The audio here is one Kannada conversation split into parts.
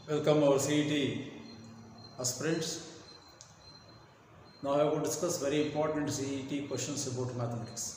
Welcome our CET aspirants. Now I will discuss very important CET questions about mathematics.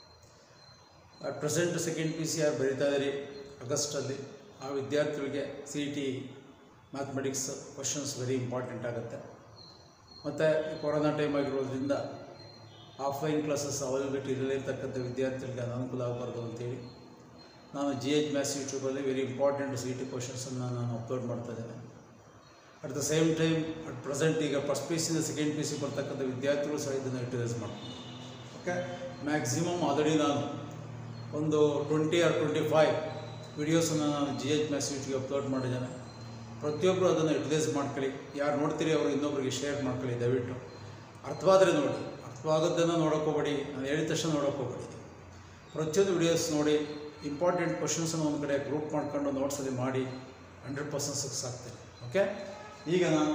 At present second P C ಆರ್ ಬರೀತಾ ಇದ್ದೀರಿ ಆಗಸ್ಟಲ್ಲಿ ಆ ವಿದ್ಯಾರ್ಥಿಗಳಿಗೆ C E T mathematics questions very important ಆಗುತ್ತೆ ಮತ್ತು ಕೊರೋನಾ ಟೈಮ್ ಆಗಿರೋದ್ರಿಂದ ಆಫ್ಲೈನ್ ಕ್ಲಾಸಸ್ ಅವೈಲಬಿಲಿಟಿ ಇರಲಿರ್ತಕ್ಕಂಥ ವಿದ್ಯಾರ್ಥಿಗಳಿಗೆ ಅನಾನುಕೂಲ ಆಗಬಾರ್ದು ಅಂತೇಳಿ ನಾನು ಜಿ ಎಚ್ ಮ್ಯಾಥ್ಸ್ ಯೂಟ್ಯೂಬಲ್ಲಿ ವೆರಿ ಇಂಪಾರ್ಟೆಂಟ್ ಸಿ ಟಿ ಕ್ವಶನ್ಸನ್ನು ನಾನು ಅಪ್ಲೋಡ್ ಮಾಡ್ತಾ ಇದ್ದೇನೆ at the same time at present ಈಗ ಫಸ್ಟ್ ಪಿ ಸಿಂದ ಸೆಕೆಂಡ್ ಪಿ ಸಿ ಬರ್ತಕ್ಕಂಥ ವಿದ್ಯಾರ್ಥಿಗಳು ಸಹ ಇದನ್ನು ಯುಟಿಲೈಸ್ ಮಾಡ್ತಾರೆ ಓಕೆ ಮ್ಯಾಕ್ಸಿಮಮ್ ಆಲ್ರೆಡಿ ನಾನು ಒಂದು ಟ್ವೆಂಟಿ ಆರ್ ಟ್ವೆಂಟಿ ಫೈವ್ ವಿಡಿಯೋಸನ್ನು ನಾನು ಜಿ ಎಚ್ ಮ್ಯಾಥ್ಸ್ ಯೂಟ್ಯೂಬ್ಗೆ ಅಪ್ಲೋಡ್ ಮಾಡಿದ್ದೇನೆ ಪ್ರತಿಯೊಬ್ಬರು ಅದನ್ನು ಯುಟಿಲೈಸ್ ಮಾಡ್ಕೊಳ್ಳಿ ಯಾರು ನೋಡ್ತೀರಿ ಅವರು ಇನ್ನೊಬ್ಬರಿಗೆ ಶೇರ್ ಮಾಡ್ಕೊಳ್ಳಿ ದಯವಿಟ್ಟು ಅರ್ಥವಾದರೆ ನೋಡಿ ಅರ್ಥವಾಗದ್ದನ್ನು ನೋಡೋಕೆ ಹೋಗಬೇಡಿ ನಾನು ಹೇಳಿದ ತಕ್ಷಣ ನೋಡೋಕೆ ಹೋಗಬೇಡಿ ಪ್ರತಿಯೊಂದು ವಿಡಿಯೋಸ್ ನೋಡಿ ಇಂಪಾರ್ಟೆಂಟ್ ಕ್ವಶನ್ಸನ್ನು ಒಂದು ಕಡೆ ಗ್ರೂಪ್ ಮಾಡ್ಕೊಂಡು ನೋಟ್ಸಲ್ಲಿ ಮಾಡಿ ಹಂಡ್ರೆಡ್ ಪರ್ಸೆಂಟ್ ಸಕ್ಸಸ್ ಆಗ್ತೇನೆ ಓಕೆ ಈಗ ನಾನು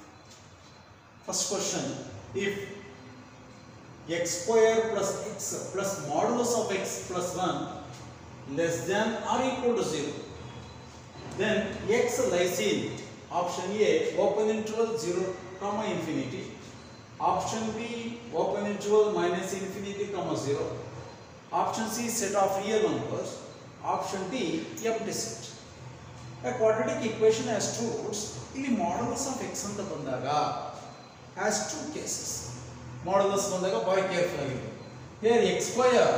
first question if x square plus x plus modulus of x plus one less than or equal to zero then x lies in option A open interval zero comma infinity option B open interval minus infinity comma zero option C set of real numbers option D empty set A quadratic equation has two roots. ಇಲ್ಲಿ ಮಾಡ್ಯುಲಸ್ ಆಫ್ ಎಕ್ಸ್ ಅಂತ ಬಂದಾಗ ಹ್ಯಾಸ್ ಟೂ ಕೇಸಸ್ ಮಾಡ್ಯುಲಸ್ ಬಂದಾಗ ಬಾಯ್ ಕೇರ್ಫುಲ್ ಆಗಿದೆ here x square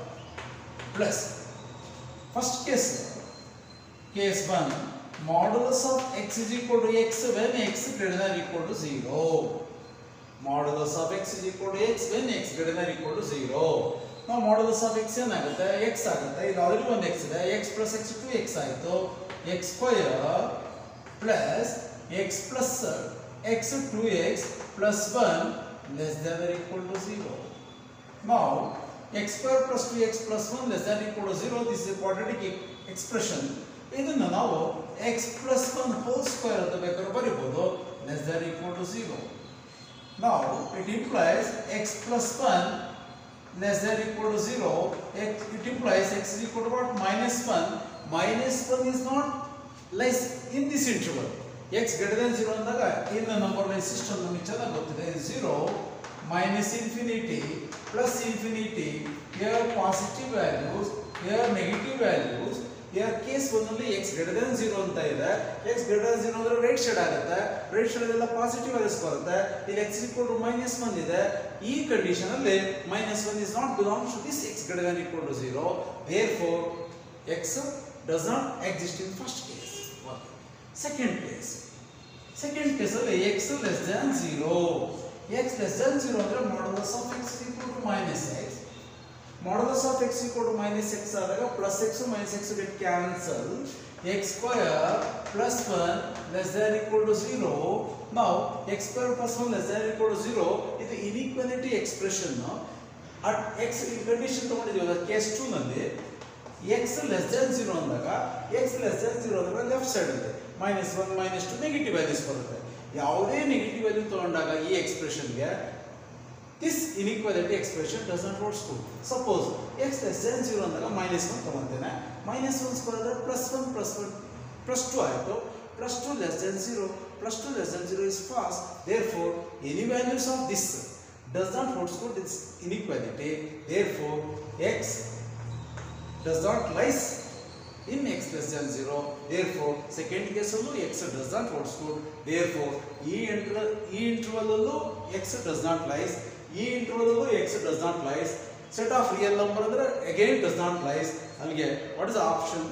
plus first case case one modulus of x is equal to x when x greater than equal to zero modulus of x is equal to x when x greater than equal to zero ನಾವು ಮಾಡ್ಯುಲಸ್ ಆಫ್ ಎಕ್ಸ್ ಏನಾಗುತ್ತೆ ಎಕ್ಸ್ ಆಗುತ್ತೆ ಇಲ್ಲಿ ಆಲ್ರೆಡಿ ಒಂದು ಎಕ್ಸ್ ಇದೆ x plus x two x ಆಯಿತು x square plus x plus x two X plus one less than equal to zero Now, x square plus 2x plus 1 less than equal to 0, this is a quadratic e- expression. ಇದನ್ನು ನಾವು x plus 1 whole square ಅಂತ ಬೇಕಾದ್ರೆ ಬರೀಬೋದು less than equal to 0. Now, it implies x plus 1 less than equal to 0. X, it implies x is equal to what? Minus 1. Minus 1 is not less in this interval. x greater than 0 ಅಂದಾಗ in the number line system ನಮಗೆ ಚೆನ್ನಾಗಿ ಗೊತ್ತಿದೆ 0 minus infinity plus infinity here positive values here negative values here case ಒಂದಲ್ಲಿ x greater than 0 ಅಂತ ಇದೆ x greater than 0 ಅಂದ್ರೆ ರೈಟ್ ಸೈಡ್ ಆಗುತ್ತೆ ರೈಟ್ ಸೈಡ್ ಎಲ್ಲ ಪಾಸಿಟಿವ್ ವ್ಯಾಲ್ಯೂಸ್ ಬರುತ್ತೆ ಇಲ್ಲಿ x equal to minus 1 ಇದೆ ಈ ಕಂಡೀಷನ್ ಅಲ್ಲಿ minus 1 is not belongs to this x greater than equal to 0 therefore x does not exist in first case second case second ಕೇಸಲ್ಲಿ x less than zero x less than zero ಅಂದರೆ modulus of x equal to minus x modulus of x equal to minus x ಆದಾಗ plus x minus x get cancel x square plus one less than equal to zero ನಾವು x square plus one less than equal to zero ಇದು ಇನಿಕ್ವಾಲಿಟಿ ಎಕ್ಸ್ಪ್ರೆಷನ್ ಅಟ್ ಎಕ್ಸ್ ಈ ಕಂಡೀಷನ್ ತಗೊಂಡಿದ್ದೀವಿ ಕೇಸ್ ಟೂ ನಲ್ಲಿ ಎಕ್ಸ್ ಲೆಸ್ ದೆನ್ ಜೀರೋ ಅಂದಾಗ ಎಕ್ಸ್ ಲೆಸ್ ದೆನ್ ಜೀರೋ ಅಂದಾಗ ಲೆಫ್ಟ್ ಸೈಡ್ ಇದೆ minus one minus two negative values ಬರುತ್ತೆ ಯಾವುದೇ ನೆಗೆಟಿವ್ ವ್ಯಾಲ್ಯೂ ತಗೊಂಡಾಗ ಈ ಎಕ್ಸ್ಪ್ರೆಷನ್ಗೆ this inequality expression does not hold school suppose x less than zero ಅಂದಾಗ ಮೈನಸ್ ಒನ್ ತಗೊಂತೇನೆ ಮೈನಸ್ ಒನ್ ಸ್ಕ್ವೇರ್ ಅಂದರೆ plus one plus one plus two ಆಯಿತು plus two less than zero plus two less than zero is ಫಾಸ್ಟ್ therefore any values of this does not hold school this inequality therefore x does not lies in x less than 0 therefore second case allo x does not hold school therefore ಈ interval ಈ interval ಅಲ್ಲೂ x does not lies ಈ interval ಅಲ್ಲೂ x does not lies set of real number ಅಂದ್ರೆ again does not lies ಅಲ್ಲಿಗೆ what is the option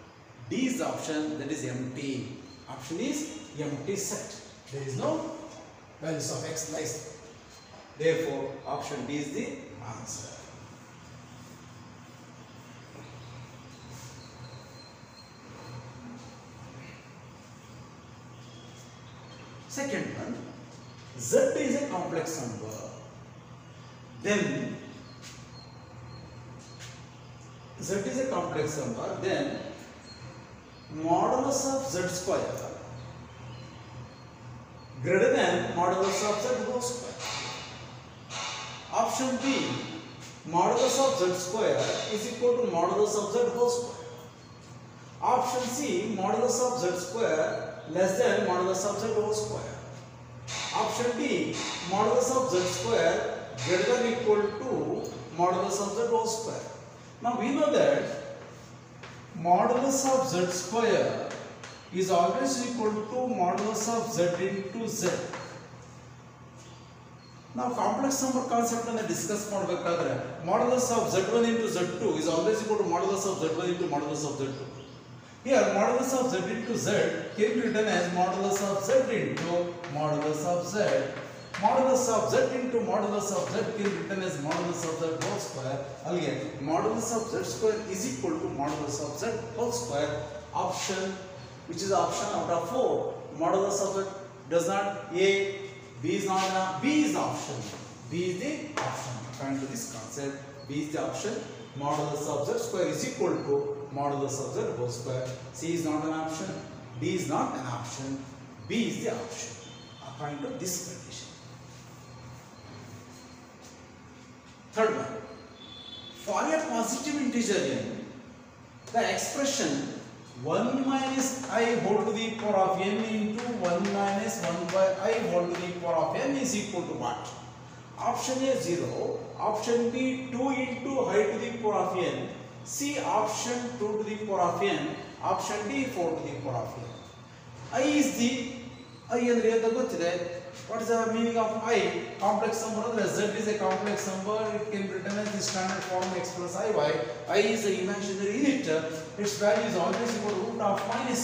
D is the option that is empty option is empty set there is no values of x lies therefore option D is the answer Second one, Z is a complex number. Then Z is a complex number. Then modulus of Z square greater than modulus of Z whole square. Option B, modulus of Z square is equal to modulus of Z whole square. Option C, modulus of Z square less than modulus of z whole square. Option D, modulus of z square greater than equal to modulus of z whole square. Now we know that modulus of z square is always equal to modulus of z into z. ನಾವು ಕಾಂಪ್ಲೆಕ್ಸ್ ನಂಬರ್ ಕಾನ್ಸೆಪ್ಟ್ ಅನ್ನು ಡಿಸ್ಕಸ್ ಮಾಡಬೇಕಾದ್ರೆ modulus of z one into z two is always equal to modulus of z one into modulus of z two here modulus of z into z can be written as modulus of z into modulus of z modulus of z into modulus of z can written as modulus of z whole square ಅಲ್ಲಿಗೆ modulus of z square is equal to modulus of z whole square option which is option out of 4 modulus of it does not a b is not an b is the option b is the option according to this concept b is the option modulus of z square is equal to modulus of z whole square c is not an option d is not an option b is the option according to this condition third one for a positive integer n the expression 1 minus i whole to the power of n into 1 minus 1 by i whole to the power of n is equal to what? Option A 0, option B 2 into i to the power of n, C option 2 to the power of n, option D 4 to the power of n. i is the i ಅಂದ್ರೆ ಏನು ಗೊತ್ತಿದೆ what is the meaning of i complex number ಅಂದ್ರೆ z is a complex number it can be written as the standard form x plus i y i is the imaginary unit its value is always equal to root of minus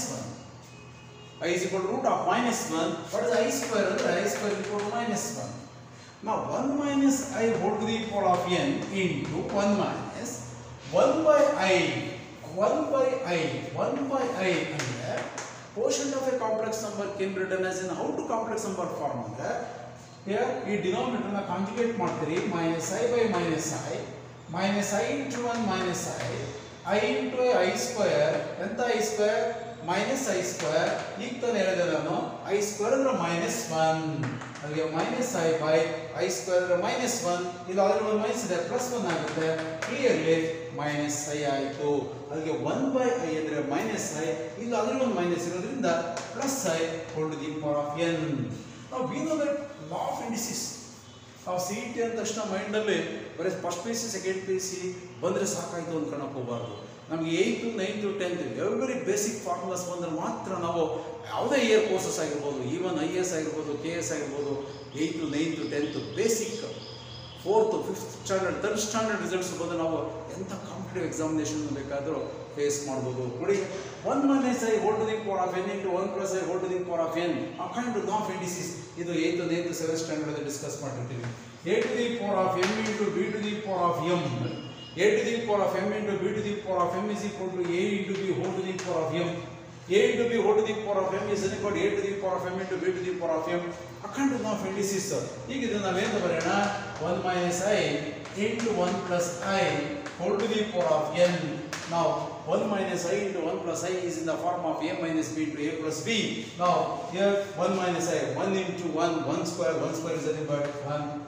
1 i is equal to root of minus 1 what is i square ಅಂದ್ರೆ i square is equal to minus 1 now 1 minus i whole to the power of n into 1 minus 1 by i 1 by i 1 by i ಅಂದ್ರೆ quotient of a complex number can be written as in how to complex number form ಅಂದ್ರೆ here ಈ denominator ನ conjugate ಮಾಡ್ತೀರಿ minus i by minus i minus i into 1 minus i i into i square ಎಂತ i square minus i square ಈಗ ತಾನೇ ಹೇಳಿದೆ ನಾನು i square ಅಂದ್ರೆ minus 1 ಅಲ್ಲಿಗೆ minus i by i square ಅಂದ್ರೆ minus 1 ಇಲ್ಲಿ ಆಲ್ರೆಡಿ ಒಂದು ಮೈನಸ್ ಇದೆ ಪ್ಲಸ್ 1 ಆಗುತ್ತೆ ಕ್ಲಿಯರ್ಲಿ ಮೈನಸ್ ಐ ಆಯಿತು ಅಲ್ಲಿಗೆ ಒನ್ ಬೈ ಐ ಅಂದರೆ ಮೈನಸ್ ಐ ಇಲ್ಲಿ ಆಲ್ರೆಡಿ ಒಂದು ಮೈನಸ್ ಇರೋದ್ರಿಂದ plus i hold the power of n ನಾವು we know that law of indices ನಾವು ಸಿ ಟಿ ಅಂದ ತಕ್ಷಣ ಮೈಂಡಲ್ಲಿ ಬರೀ first P C second P C ಬಂದರೆ ಸಾಕಾಯಿತು ಅಂದ್ಕೊಳಕ್ಕೆ ಹೋಗಬಾರ್ದು ನಮಗೆ eighth ninth tenth every basic formulas ಬಂದರೆ ಮಾತ್ರ ನಾವು ಯಾವುದೇ ಇಯರ್ ಕೋರ್ಸಸ್ ಆಗಿರ್ಬೋದು ಈವನ್ ಐ ಎಸ್ ಆಗಿರ್ಬೋದು ಕೆ ಎಸ್ ಆಗಿರ್ಬೋದು eighth ninth tenth basic fourth fifth standard third standard results ಬಂದು ನಾವು ಎಂಥ ಕಾಂಪಿಟೇಟಿವ್ ಎಕ್ಸಾಮಿನೇಷನ್ ಬೇಕಾದರೂ ಫೇಸ್ ಮಾಡ್ಬೋದು ನೋಡಿ one minus i hold the power of n into one plus i hold the power of n according to of indices ಇದು eighth ninth seventh standard discuss ಮಾಡಿರ್ತೀವಿ a to the power of m into b to the power of m a to the power of m into b to the power of M is equal to a into b whole to the power of m a into b whole to the power of m is equal to a to the power of m into b to the power of m according to of indices ಈಗ ಇದನ್ನ ನಾವೇನು ಬರೆಯೋಣ 1 minus i into 1 plus i whole to the power of n now 1 minus i into 1 plus i is in the form of a minus b into a plus b now here 1 minus i 1 into 1 1 square 1 square is nothing but 1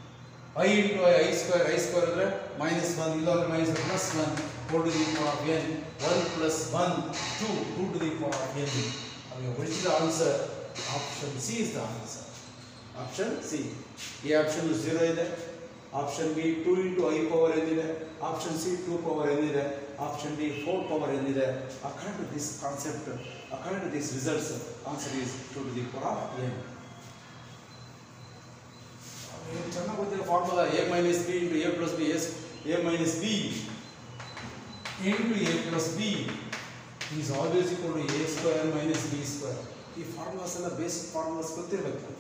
i into i i square i square ಅಂದ್ರೆ minus 1 ಇಲ್ಲೊಂದ್ರೆ minus plus 1 whole to the power of n 1 plus 1 2 2 to the power of n okay, which is the answer option c is the answer option c ಈ ಆಪ್ಷನ್ 0 ಇದೆ option B 2 into I power ಏನಿದೆ ಆಪ್ಷನ್ ಸಿ 2 ಪವರ್ ಏನಿದೆ ಆಪ್ಷನ್ ಡಿ 4 ಪವರ್ ಏನಿದೆ according to this concept according to this results answer is 2 to the power of n ಚೆನ್ನಾಗಿ ಗೊತ್ತಿರೋ formula A minus B into A plus B as A minus B into A plus B is always equal to A square minus B square ಈ ಫಾರ್ಮುಲಾಸ್ ಎಲ್ಲ ಬೇಸಿಕ್ ಫಾರ್ಮುಲಾಸ್ ಗೊತ್ತಿರಬೇಕು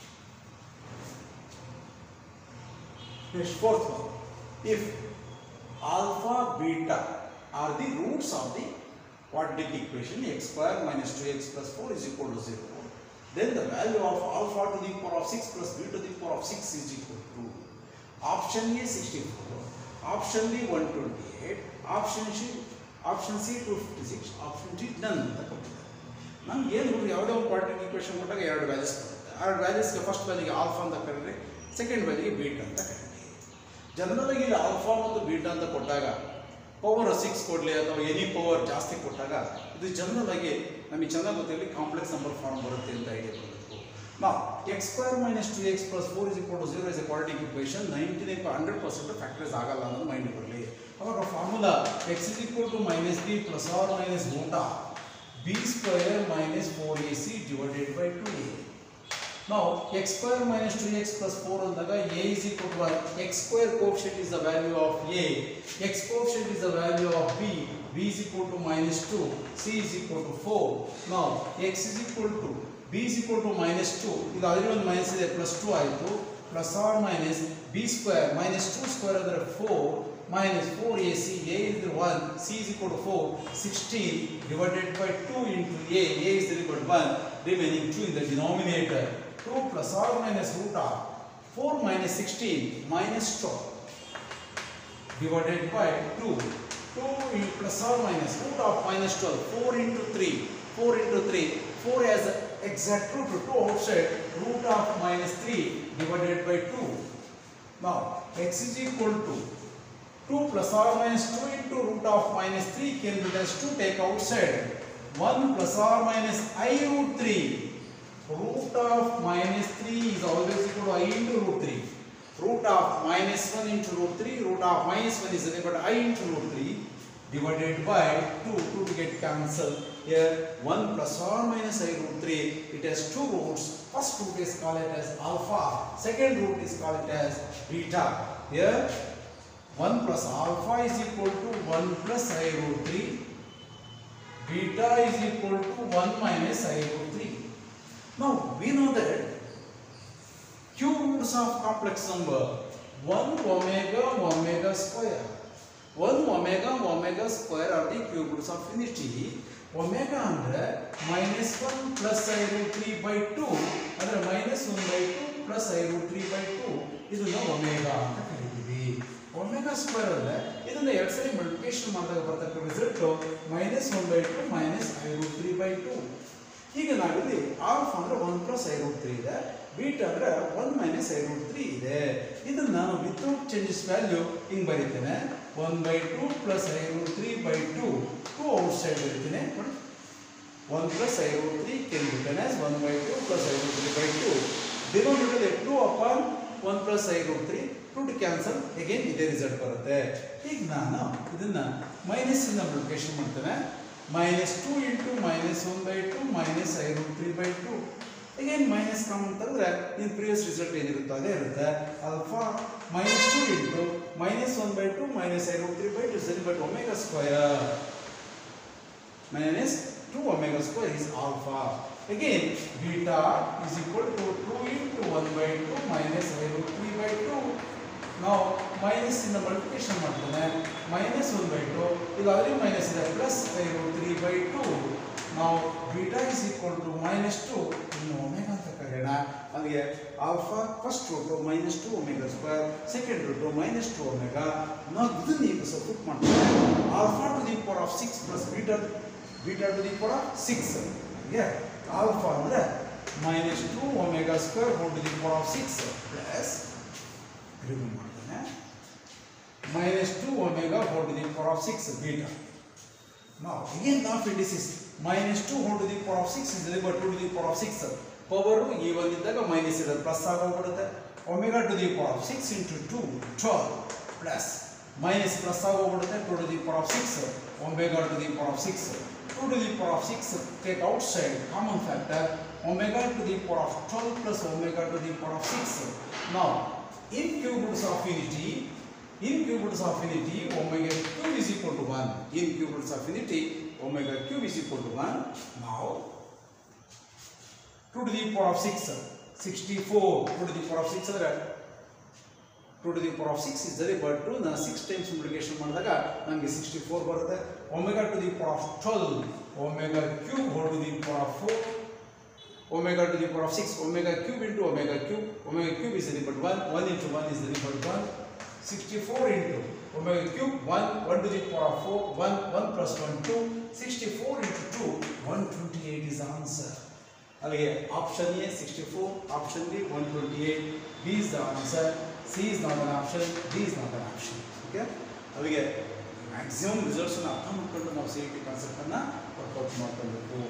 next fourth one if alpha beta are the roots of the quadratic equation x square minus 2x plus 4 is equal to 0 then the value of alpha to the power of 6 plus b to the power of 6 is equal to option A 64 option B 128 option C option C 256 option D none ಅಂತ ಕೊಟ್ಟಿದ್ದಾರೆ ನಮ್ಗೆ ಏನು ಗೊತ್ತು ಯಾವುದೇ ಒಂದು ಕ್ವಾಡ್ರಿಕ್ ಈಕ್ವೇಷನ್ ಕೊಟ್ಟಾಗ ಎರಡು ವ್ಯಾಲ್ಯೂಸ್ ಬರುತ್ತೆ ಆ ವ್ಯಾಲ್ಯೂಸ್ಗೆ ಫಸ್ಟ್ ವ್ಯಾಲ್ಯೂಗೆ ಆಲ್ಫಾ ಅಂತ ಕರೀರಿ ಸೆಕೆಂಡ್ ವ್ಯಾಲ್ಯೂಗೆ ಬೀಟ್ ಅಂತ ಕರೀರಿ ಜನರಲ್ ಆಗಿ ಇಲ್ಲಿ ಆಲ್ಫಾ ಮತ್ತು ಬೀಟಾ ಅಂತ ಕೊಟ್ಟಾಗ ಪವರ್ ಸಿಕ್ಸ್ ಕೊಡಲಿ ಅಥವಾ ಎನಿ ಪವರ್ ಜಾಸ್ತಿ ಕೊಟ್ಟಾಗ ಇದು ಜನರಲ್ ಆಗಿ ನಮಗೆ ಚೆನ್ನಾಗಿ ಗೊತ್ತಿರಲಿ ಕಾಂಪ್ಲೆಕ್ಸ್ ನಂಬರ್ ಫಾರ್ಮ್ ಬರುತ್ತೆ ಅಂತ ಐಡಿಯಾ ಬರಬೇಕು ನಾವು X square minus two X plus four is equal to zero is a quality equation ninety nine hundred percent factors ಆಗಲ್ಲ ಅನ್ನೋದು ಮೈಂಡ್ ಬರಲಿ ಅವಾಗ formula X is equal to minus B plus or minus root B square minus four A C divided by two A Now x square minus 2x plus 4 ಅಂದಾಗ a is equal to 1. x square coefficient is the value of a. x coefficient is the value of b. b is equal to minus 2. c is equal to 4. Now x is equal to b is equal to minus 2. ಇದು ಅದರಲ್ಲಿ ಒಂದು ಮೈನಸ್ ಇದೆ ಪ್ಲಸ್ ಟು ಆಯಿತು plus or minus B square minus two square ಅಂದರೆ four minus four A C A ಇದ್ರೆ one C is equal to four sixteen divided by two into A A is equal to one remaining two in the denominator 2 plus or minus root of 4 minus 16 minus 12 divided by 2. 2 in plus or minus root of minus 12. 4 into 3. 4 into 3. 4 has exact root 2 outside root of minus 3 divided by 2. Now x is equal to 2 plus or minus 2 into root of minus 3 can be as 2 take outside 1 plus or minus i root 3 root of minus 3 is always equal to i into root 3. Root of minus 1 into root 3, root of minus 1 is equal to i into root 3 divided by 2, 2 to get cancelled. Here 1 plus or minus i root 3, it has two roots. First root is called it as alpha, second root is called it as beta. Here 1 plus alpha is equal to 1 plus i root 3, beta is equal to 1 minus i root 3. Now we know that q roots of complex number 1 omega omega square. 1 omega omega square are the cube roots of unity. Omega ಅಂದ್ರೆ minus 1 plus i root 3 by 2 ಅಂದ್ರೆ minus 1 by 2 plus i root 3 by 2 ಇದನ್ನ ಒಮೆಗಾ ಅಂತ ಕರಿತೀವಿ ಒಮೆಗಾ ಸ್ಕ್ವೇರ್ ಅಲ್ಲ ಇದನ್ನ ಎರಡು ಸರಿ ಮಲ್ಟಿಪ್ಲಿಕೇಶನ್ ಮಾಡಿದಾಗ ಬರ್ತಕ್ಕ result minus one by two minus I root three by two ಈಗ ನಾವಿಲ್ಲಿ ಆಲ್ಫಾ ಅಂದ್ರೆ one plus I root three ಇದೆ ಬೀಟ್ ಅಂದ್ರೆ one minus I root three ಇದೆ ಇದನ್ನ ನಾನು ವಿತೌಟ್ ಚೇಂಜಸ್ ವ್ಯಾಲ್ಯೂ ಹಿಂಗ್ ಬರೀತೇನೆ one by two plus I root three by two two outside ಬರೀತೀನಿ ನೋಡಿ one plus I root three can return as one by two plus I root three by two denominator two upon one plus I root three two two cancel again ಇದೇ ರಿಸಲ್ಟ್ ಬರುತ್ತೆ ಈಗ ನಾನು ಇದನ್ನ ಮೈನಸ್ ಇಂದ ಮಲ್ಟಿಪ್ಲಿಕೇಶನ್ ಮಾಡ್ತೇನೆ minus two into minus one by two minus I root three by two again minus common ಅಂತಂದ್ರೆ ನಿನ್ನ ಪ್ರಿವಿಯಸ್ ರಿಸಲ್ಟ್ ಏನಿರುತ್ತೋ ಅದೇ ಇರುತ್ತೆ alpha minus two into minus one by two minus I root three by two ಸರಿ but omega square minus 2 omega square is alpha. Again, beta is equal to 2 into 1 by 2 minus i root 3 by 2. Now, minus in the multiplication ಮಾಡ್ತಾನೆ minus 1 by 2 ಇದು ಅಲ್ಲಿ minus ಇದೆ plus i root 3 by 2. Now, beta is equal to minus 2 ಇನ್ನು omega ಅಂತ ಕರೆಯೋಣ ಅಲ್ಲಿಗೆ alpha first root minus two omega square second root minus two omega ನಾವು ಇದನ್ನ ಈಗ ಸಬ್ಸ್ಟಿಟ್ಯೂಟ್ ಮಾಡ್ತೀವಿ alpha to the power of six plus beta beta to the power of six ಹೀಗೆ ಆಲ್ಫಾ ಅಂದರೆ minus two omega square whole to the power of six plus remove ಮಾಡ್ತೇನೆ minus two omega whole to the power of six beta Now, again of indices, minus 2 whole to the power of 6 is equal to 2 to the power of 6. Power even ಇದ್ದಾಗ ಮೈನಸ್ ಇರೋದು ಪ್ಲಸ್ ಆಗೋಗ್ಬಿಡುತ್ತೆ omega to the power of six into two twelve plus minus plus ಆಗೋಗ್ಬಿಡುತ್ತೆ two to the power of six omega to the power of six two to the power of six take outside common factor omega to the power of twelve plus omega to the power of six ನಾವು in cube roots of unity in cube roots of infinity omega cube is equal to 1 in cube roots of infinity omega cube is equal to 1 now 2 to the power of 6 64 2 to the power of 6 ಅಂದ್ರೆ 2 to the power of 6 is the but 2 ನಾನು 6 ಟೈಮ್ಸ್ ಮಲ್ಟಿಪ್ಲಿಕೇಶನ್ ಮಾಡಿದಾಗ ನನಗೆ 64 ಬರುತ್ತೆ omega to the power of 12 omega cube whole to the power of 4 omega to the power of 6 omega cube into omega cube omega cube is equal to 1 1 into 1 is equal to 1 64 into omega cube 1 1 to the power of 4 1 1 plus 1 2 64 into 2 128 is the answer ಅಲ್ಲಿಗೆ option A sixty four option B one twenty eight B is the answer C is not an option D is not an option okay ಅಲ್ಲಿಗೆ ಮ್ಯಾಕ್ಸಿಮಮ್ ರಿಸಲ್ಟ್ಸನ್ನು ಅರ್ಥ ಮಾಡ್ಕೊಂಡು ನಾವು ಸಿ ಇ ಟಿ ಕಾನ್ಸೆಪ್ಟನ್ನು ವರ್ಕೌಟ್ ಮಾಡ್ಕೊಳ್ಬೇಕು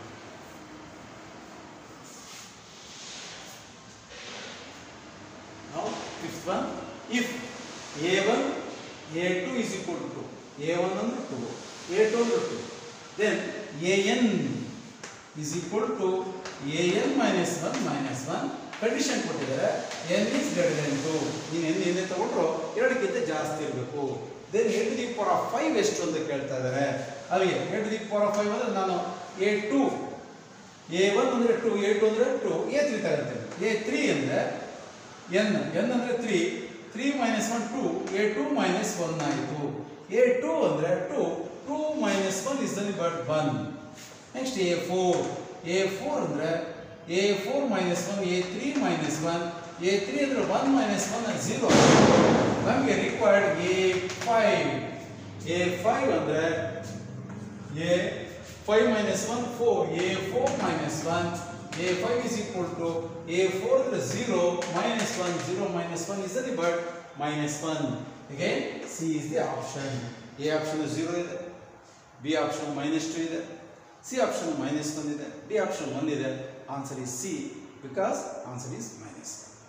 Now, fifth one, if A1, A2 is equal to 2, A1 under 2, A2 under 2, then AN is equal to AN minus 1 minus 1 condition ಕೊಟ್ಟಿದ್ದಾರೆ N is greater than two ನೀನು ಎನ್ ಏನೇ ತಗೊಂಡ್ರು ಎರಡಕ್ಕಿಂತ ಜಾಸ್ತಿ ಇರಬೇಕು then A to the power of five ಎಷ್ಟು ಅಂತ ಕೇಳ್ತಾ ಇದ್ದಾರೆ ಅಲ್ಲಿಗೆ A to the power of five ಅಂದರೆ ನಾನು ಎ ಟು ಎ ಒನ್ ಅಂದರೆ ಟು ಎ ಟು ಅಂದರೆ ಟು ಎ ತ್ರೀ ತಗೊಳ್ತೇನೆ ಎ ತ್ರೀ ಅಂದರೆ ಎನ್ ಎನ್ ಅಂದರೆ three three minus one two A two minus one ಆಯಿತು ಎ ಟು ಅಂದರೆ to two minus one is then but one next A four A four ಅಂದರೆ A four minus one A three minus one A three ಅಂದರೆ ಒನ್ ಮೈನಸ್ ಒನ್ ಝೀರೋ ನಮಗೆ required A five A five ಅಂದರೆ a 5 minus 1 4 a 4 minus 1 a 5 is equal to a 4 is 0 minus 1 0 minus 1 is the but minus 1 again c is the option a option is 0 ಇದೆ b option minus 2 ಇದೆ c option minus 1 ಇದೆ d option 1 ಇದೆ answer is c because answer is minus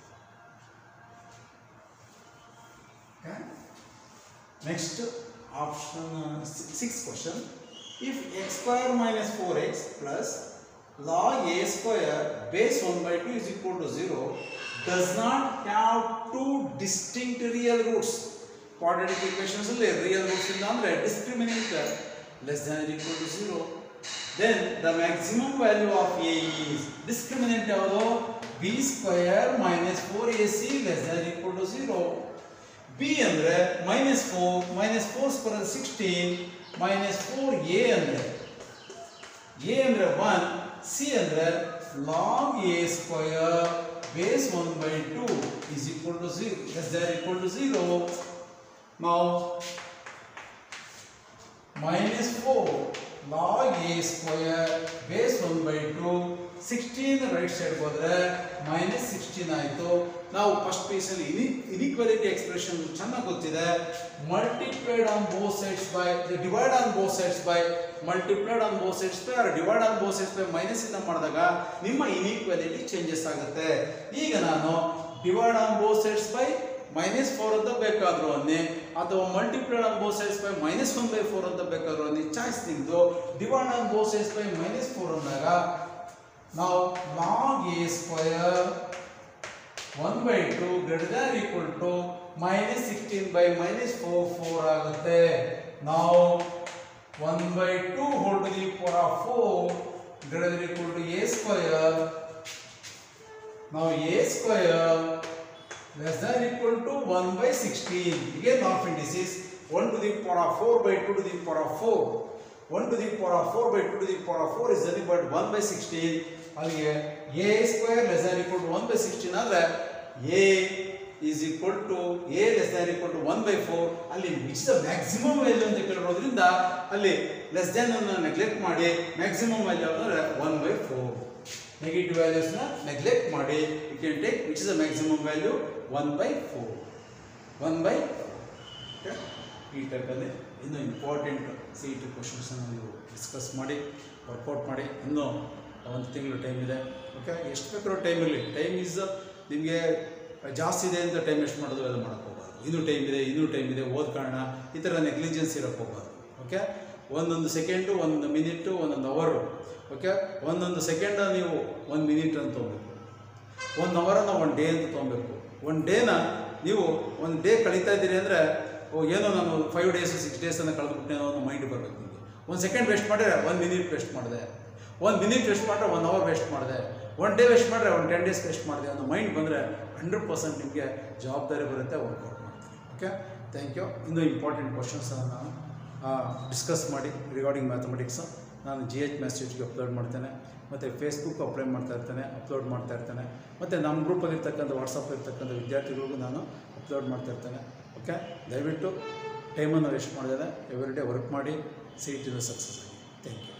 1 okay Next option uh, si- sixth question. If x square minus 4x plus log a square base 1 by 2 is equal to 0 does not have two distinct real roots. Quadratic equations ಅಲ್ಲಿ real roots ಇಲ್ಲ ಅಂದ್ರೆ discriminant less than or equal to 0 then the maximum value of a is discriminant ಯಾವುದು b square minus 4ac less than or equal to 0 B ಅಂದರೆ minus four minus four square sixteen minus four A ಅಂದರೆ ಎ ಅಂದರೆ ಒನ್ ಸಿ ಅಂದರೆ log A square base one by two is equal to zero is there equal to zero ನಾವು minus four log A square base one by two sixteen right side ಹೋದ್ರೆ ಮೈನಸ್ ಸಿಕ್ಸ್ಟೀನ್ ಆಯಿತು ನಾವು ಫಸ್ಟ್ ಪೀಸಲ್ಲಿ ಇನಿ ಇನಿಕ್ವಾಲಿಟಿ ಎಕ್ಸ್ಪ್ರೆಷನ್ ಚೆನ್ನಾಗಿ ಗೊತ್ತಿದೆ multiplied on both sides by divide on both sides by multiplied on both sides by or divide on both sides by minus ಇಂದ ಮಾಡಿದಾಗ ನಿಮ್ಮ ಇನಿಕ್ವಾಲಿಟಿ ಚೇಂಜಸ್ ಆಗುತ್ತೆ ಈಗ ನಾನು divide on both sides by minus four ಅಂತ ಬೇಕಾದ್ರು ಅನ್ನಿ ಅಥವಾ multiplied on both sides by minus one by four ಅಂತ ಬೇಕಾದ್ರು ಅನ್ನಿ ಚಾಯ್ಸ್ ನಿಮ್ದು divide on both sides by minus four ಅಂದಾಗ ನಾವು log A square one by two greater than equal to minus sixteen by minus four four ಆಗುತ್ತೆ ನಾವು one by two whole to the power of four greater than equal to A square ನಾವು A square less than equal to 1 by 16 again half indices 1 to the power of 4 by 2 to the power of 4 1 to the power of 4 by 2 to the power of 4 is nothing but 1 by 16 ಅಲ್ಲಿಗೆ a square less than equal to 1 by 16 ಆದ್ರೆ a is equal to a less than equal to 1 by 4 ಅಲ್ಲಿ which is the maximum value ಅಂತ ಕೇಳಿರೋದ್ರಿಂದ ಅಲ್ಲಿ ಲೆಸ್ ದ್ಯಾನ್ ಅನ್ನು ನೆಗ್ಲೆಕ್ಟ್ ಮಾಡಿ ಮ್ಯಾಕ್ಸಿಮಮ್ ವ್ಯಾಲ್ಯೂ ಅಂದ್ರೆ 1 by 4 ನೆಗೆಟಿವ್ ವ್ಯಾಲ್ಯೂಸ್ನ ನೆಗ್ಲೆಕ್ಟ್ ಮಾಡಿ you can take which is the maximum value one by four one by ಈ ಟೈಪಲ್ಲಿ ಇನ್ನೂ ಇಂಪಾರ್ಟೆಂಟ್ ಸಿ ಇ ಟಿ ಕ್ವಶನ್ಸನ್ನು ನೀವು ಡಿಸ್ಕಸ್ ಮಾಡಿ ವರ್ಕೌಟ್ ಮಾಡಿ ಇನ್ನೂ ಒಂದು ತಿಂಗಳು ಟೈಮ್ ಇದೆ ಓಕೆ ಎಷ್ಟು ಬೇಕಾದ್ರೂ ಟೈಮ್ ಇರಲಿ ಟೈಮ್ ಈಸ್ ನಿಮಗೆ ಜಾಸ್ತಿ ಇದೆ ಅಂತ ಟೈಮ್ ವೇಸ್ಟ್ ಮಾಡೋದು ಎಲ್ಲ ಮಾಡೋಕ್ಕೆ ಹೋಗ್ಬಾರ್ದು ಇನ್ನೂ ಟೈಮ್ ಇದೆ ಇನ್ನೂ ಟೈಮ್ ಇದೆ ಓದ್ ಕಾರಣ ಈ ಥರ ನೆಗ್ಲಿಜೆನ್ಸ್ ಇರೋಕ್ಕೆ ಹೋಗ್ಬಾರ್ದು ಓಕೆ ಒಂದೊಂದು ಸೆಕೆಂಡು ಒಂದು ಮಿನಿಟು ಒಂದೊಂದು ಅವರು ಓಕೆ ಒಂದೊಂದು ಸೆಕೆಂಡ ನೀವು ಒಂದು ಮಿನಿಟ್ ಅಂತ ತೊಗೊಬೇಕು ಒಂದು ಅವರನ್ನ ಒಂದು ಡೇ ಅಂತ ತೊಗೊಬೇಕು ಒಂದು ಡೇನ ನೀವು ಒಂದು ಡೇ ಕಳೀತಾ ಇದ್ದೀರಿ ಅಂದರೆ ಓ ಏನೋ ನಾನು ಫೈವ್ ಡೇಸ್ ಸಿಕ್ಸ್ ಡೇಸನ್ನು ಕಳೆದ್ಬಿಟ್ಟೆ ಅನ್ನೋ ಒಂದು ಮೈಂಡ್ ಬರಬೇಕು ನಿಮಗೆ ಒಂದು ಸೆಕೆಂಡ್ ವೇಸ್ಟ್ ಮಾಡಿದ್ರೆ ಒಂದು ಮಿನಿಟ್ ವೇಸ್ಟ್ ಮಾಡಿದೆ ಒಂದು ಮಿನಿಟ್ ವೇಸ್ಟ್ ಮಾಡಿದ್ರೆ ಒನ್ ಅವರ್ ವೇಸ್ಟ್ ಮಾಡಿದೆ ಒನ್ ಡೇ ವೇಸ್ಟ್ ಮಾಡಿದ್ರೆ ಒಂದು ಟೆನ್ ಡೇಸ್ ವೇಸ್ಟ್ ಮಾಡಿದೆ ಅನ್ನೋ ಮೈಂಡ್ ಬಂದರೆ ಹಂಡ್ರೆಡ್ ಪರ್ಸೆಂಟ್ ನಿಮಗೆ ಜವಾಬ್ದಾರಿ ಬರುತ್ತೆ ವರ್ಕೌಟ್ ಮಾಡ್ತೀನಿ ಓಕೆ ಥ್ಯಾಂಕ್ ಯು ಇನ್ನೂ ಇಂಪಾರ್ಟೆಂಟ್ ಕ್ವಶನ್ಸನ್ನು ನಾನು ಡಿಸ್ಕಸ್ ಮಾಡಿ ರಿಗಾರ್ಡಿಂಗ್ ಮ್ಯಾಥಮೆಟಿಕ್ಸು ನಾನು ಜಿ ಎಚ್ ಮೆಸೇಜ್ಗೆ ಅಪ್ಲೋಡ್ ಮಾಡ್ತೇನೆ ಮತ್ತು ಫೇಸ್ಬುಕ್ ಅಪ್ಲೈ ಮಾಡ್ತಾ ಇರ್ತೇನೆ ಅಪ್ಲೋಡ್ ಮಾಡ್ತಾ ಇರ್ತೇನೆ ಮತ್ತು ನಮ್ಮ ಗ್ರೂಪಲ್ಲಿರ್ತಕ್ಕಂಥ ವಾಟ್ಸಪ್ಪಲ್ಲಿರ್ತಕ್ಕಂಥ ವಿದ್ಯಾರ್ಥಿಗಳಿಗೂ ನಾನು ಅಪ್ಲೋಡ್ ಮಾಡ್ತಾ ಇರ್ತೇನೆ ಓಕೆ ದಯವಿಟ್ಟು ಟೈಮನ್ನು ವೇಸ್ಟ್ ಮಾಡಿದೆ ಎವ್ರಿ ಡೇ ವರ್ಕ್ ಮಾಡಿ ಸಿ ಇ ಟಿನ ಸಕ್ಸಸ್ ಆಗಿ ಥ್ಯಾಂಕ್ ಯು